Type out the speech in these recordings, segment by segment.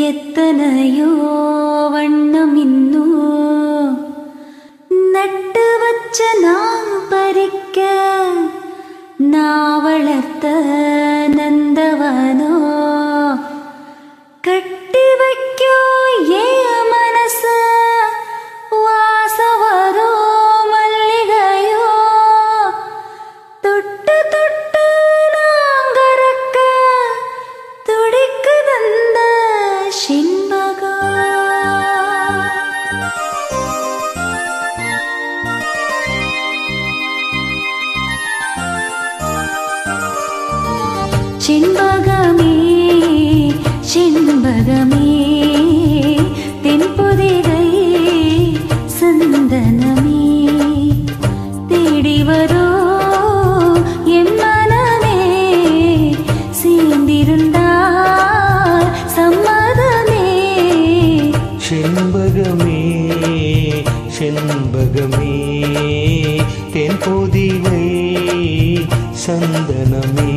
எத்தனையோ வண்ணம் இன்னும் நட்டு வச்ச நான் பறிக்க நான் வளர்த்த நந்தவனோ கட்டி வைக்கோ ஏன் மனச வாசம் வரோ மல்லிகையோ தொட்டு தொட்டு நாங்கறக்க துடிக்கு தந்த செண்பகா செண்பகமே செண்பகமே தென்புதிரை சந்தனமே தேடி வரோ என் மனமே சேர்ந்திருந்தால் சம்மதமே செண்பகமே செண்பகமே தென்பொதிகை சந்தனமே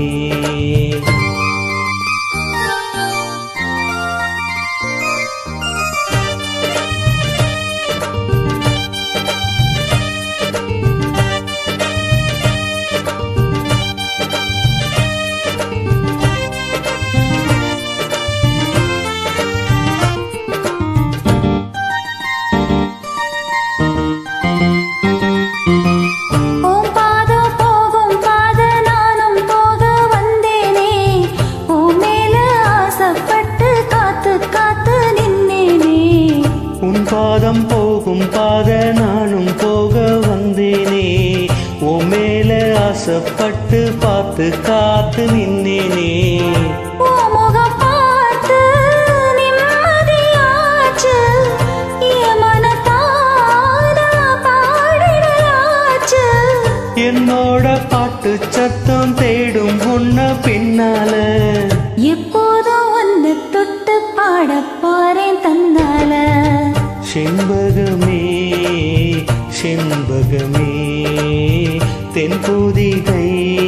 ஓம் பாதம் போகும் பாத நானும் போக வந்தேனே ஓ மேல ஆசைப்பட்டு காத்து காத்து நின்னேனே உன் பாதம் போகும் பாத நானும் போக வந்தேனே ஓ மேல ஆசைப்பட்டு பார்த்து காத்து நின்னேனே ஓ முகம் பார்த்து நிம்மதியாச்சு என் மனத்தானா பாடிடாச்சு என்னோட பாட்டு சத்தம் தேடும் உன்ன பின்னால எப்போதும் ஒன்னு தொட்டு பாட போறேன் தன்னால செண்பகமே செண்பகமே தென்பொதிகை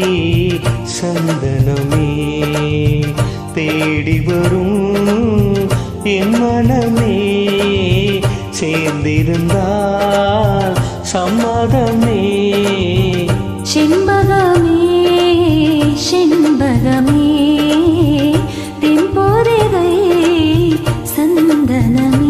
சந்தனமே தேடி வரும் என் மனமே சேர்ந்திருந்தால் சம்மதமே செண்பகமே செண்பகமே தென்பொதிகை சந்தனமே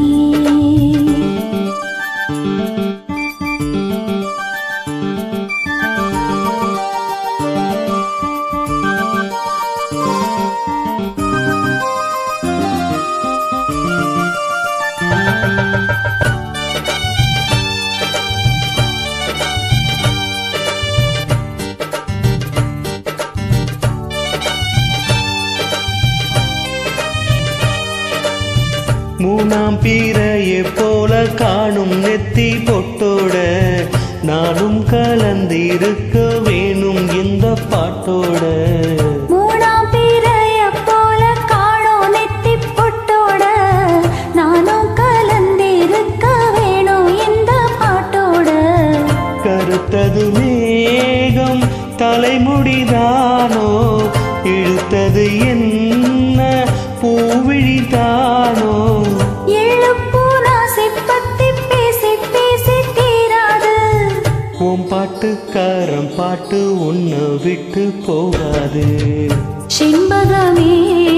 மூணாம் பீரையை போல காணும் நெத்தி பொட்டோட நானும் கலந்திருக்க வேணும் இந்த பாட்டோட மூணாம் பிறைய போல காணோம் நெத்தி பொட்டோட நானும் கலந்திருக்க வேணும் இந்த பாட்டோட கருத்தது மேகம் தலைமுடிதானோ இழுத்தது என்ன பூவிழிதானோ எழுப்பூனாசை பத்தி பேசி பேசி தீராது உன் பாட்டுக்காரன் பாட்டு உன்னை விட்டு போகாது செண்பகமே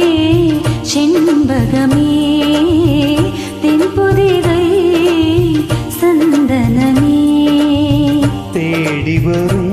செண்பகமே தென்புதிரை சந்தனமே தேடி வரும்